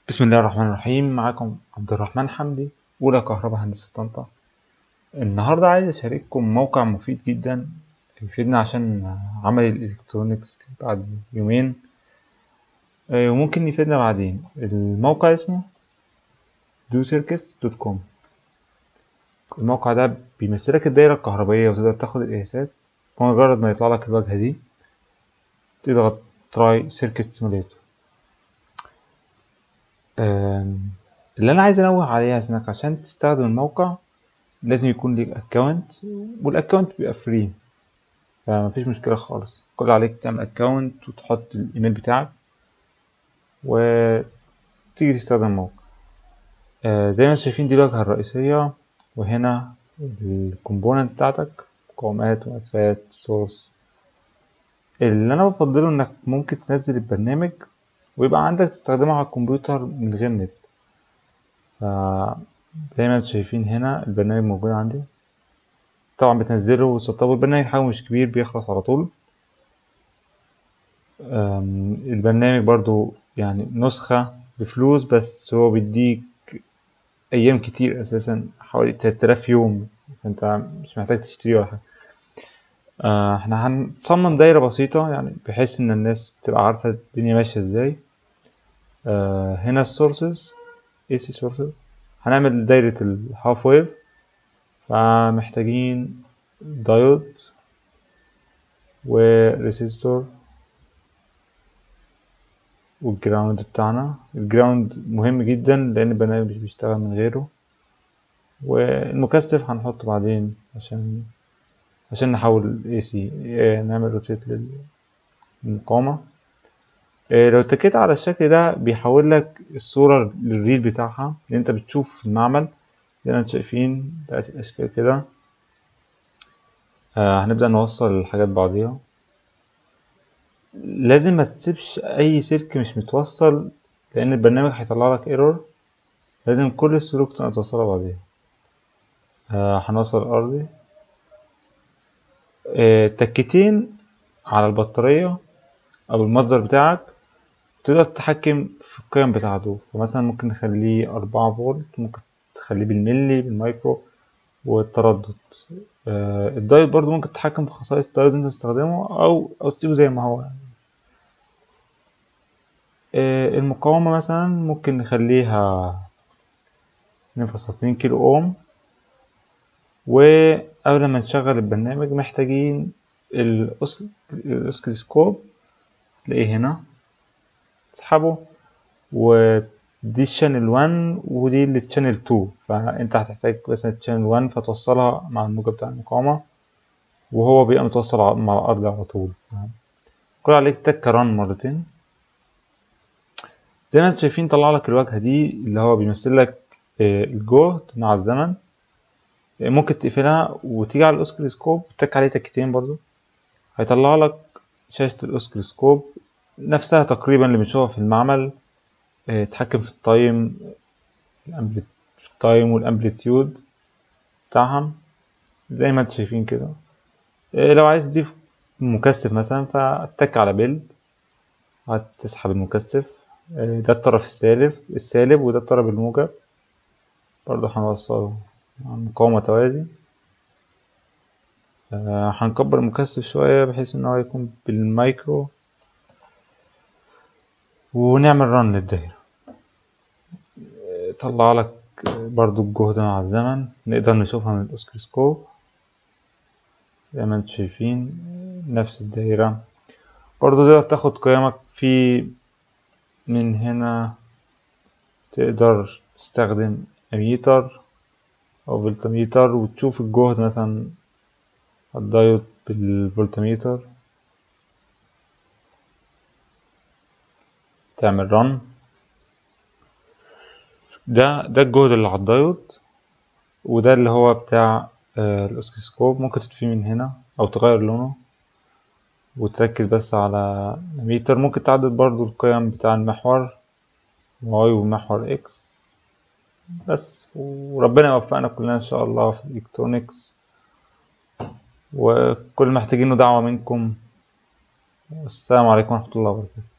بسم الله الرحمن الرحيم معاكم عبد الرحمن حمدي أولى كهرباء هندسة طنطا النهاردة عايز أشارككم موقع مفيد جدا يفيدنا عشان عمل الإلكترونيكس بعد يومين آه، وممكن يفيدنا بعدين الموقع اسمه docircuits.com الموقع ده بيمثلك الدايرة الكهربائية وتقدر تاخد القياسات بمجرد ما يطلع لك الواجهة دي تضغط تراي سيركت سيموليتور اللي انا عايز انوه عليه انك عشان تستخدم الموقع لازم يكون ليك اكونت والاكونت بيبقى فري فمفيش مشكله خالص كل عليك تعمل اكونت وتحط الايميل بتاعك وتيجي تستخدم الموقع آه، زي ما انتم شايفين دي الواجهه الرئيسيه وهنا الكومبوننت بتاعتك مقاومات ملفات سورس اللي انا بفضله انك ممكن تنزل البرنامج ويبقى عندك تستخدمه على الكمبيوتر من غير نت ف زي ما انتم شايفين هنا البرنامج موجود عندي طبعا بتنزله وتسطبه البرنامج حاجة مش كبير بيخلص على طول البرنامج برضو يعني نسخة بفلوس بس هو بيديك أيام كتير أساسا حوالي تلات آلاف يوم فأنت مش محتاج تشتريه ولا حاجة آه، احنا هنصمم دايرة بسيطة يعني بحيث ان الناس تبقى عارفة الدنيا ماشية ازاي آه، هنا السورسز AC sources هنعمل دايرة الهاف ويف فمحتاجين دايود وريسيستور والجراوند بتاعنا الجراوند مهم جدا لان البرنامج مش بيشتغل من غيره والمكثف هنحطه بعدين عشان عشان نحول AC نعمل روتيت للمقاومة لو اتكيت على الشكل ده بيحول لك الصورة للريل بتاعها اللي انت بتشوف في المعمل زي ما انتم شايفين بقت الاشكال كده آه هنبدأ نوصل الحاجات بعضيها لازم ما تسيبش اي سلك مش متوصل لان البرنامج هيطلع لك ايرور لازم كل السلوك تبقى متوصلة بعضيها آه هنوصل الارضي آه تكتين على البطارية او المصدر بتاعك تقدر تتحكم في القيم بتاعته فمثلا ممكن نخليه أربعة فولت ممكن تخليه بالملي بالمايكرو والتردد آه الدايود برضو ممكن تتحكم في خصائص الدايود انت تستخدمه او او تسيبه زي ما هو يعني. آه المقاومة مثلا ممكن نخليها نفس اتنين كيلو اوم وقبل ما نشغل البرنامج محتاجين الاسكلسكوب تلاقيه هنا تسحبه ودي الشانل 1 ودي الشانل 2 فانت هتحتاج مثلا الشانل 1 فتوصلها مع الموجة بتاع المقاومة وهو بيبقى متوصل مع الأرض على طول كل عليك تك ران مرتين زي ما انتم شايفين طلع لك الواجهة دي اللي هو بيمثل لك الجهد مع الزمن ممكن تقفلها وتيجي على الأوسكلوسكوب وتك عليه تكتين برضو هيطلع لك شاشة الأوسكلوسكوب نفسها تقريبا اللي بنشوفها في المعمل تحكم في التايم التايم والامبليتيود بتاعها زي ما انتم شايفين كده لو عايز تضيف مكثف مثلا فتك على بيلد هتسحب المكثف ده الطرف السالب السالب وده الطرف الموجب برضه هنوصله مقاومة توازي هنكبر المكثف شوية بحيث ان هو يكون بالمايكرو ونعمل رن للدايرة طلع لك برضو الجهد مع الزمن نقدر نشوفها من الأوسكلوسكوب زي ما انتم شايفين نفس الدايرة برضو تقدر تاخد قيمك في من هنا تقدر تستخدم أميتر أو فولتميتر وتشوف الجهد مثلا الدايود بالفولتميتر تعمل رن ده ده الجهد اللي على الدايود وده اللي هو بتاع آه الاسكسكوب ممكن تطفيه من هنا او تغير لونه وتركز بس على ميتر ممكن تعدل برضو القيم بتاع المحور واي ومحور اكس بس وربنا يوفقنا كلنا ان شاء الله في الالكترونيكس وكل محتاجينه دعوة منكم والسلام عليكم ورحمة الله وبركاته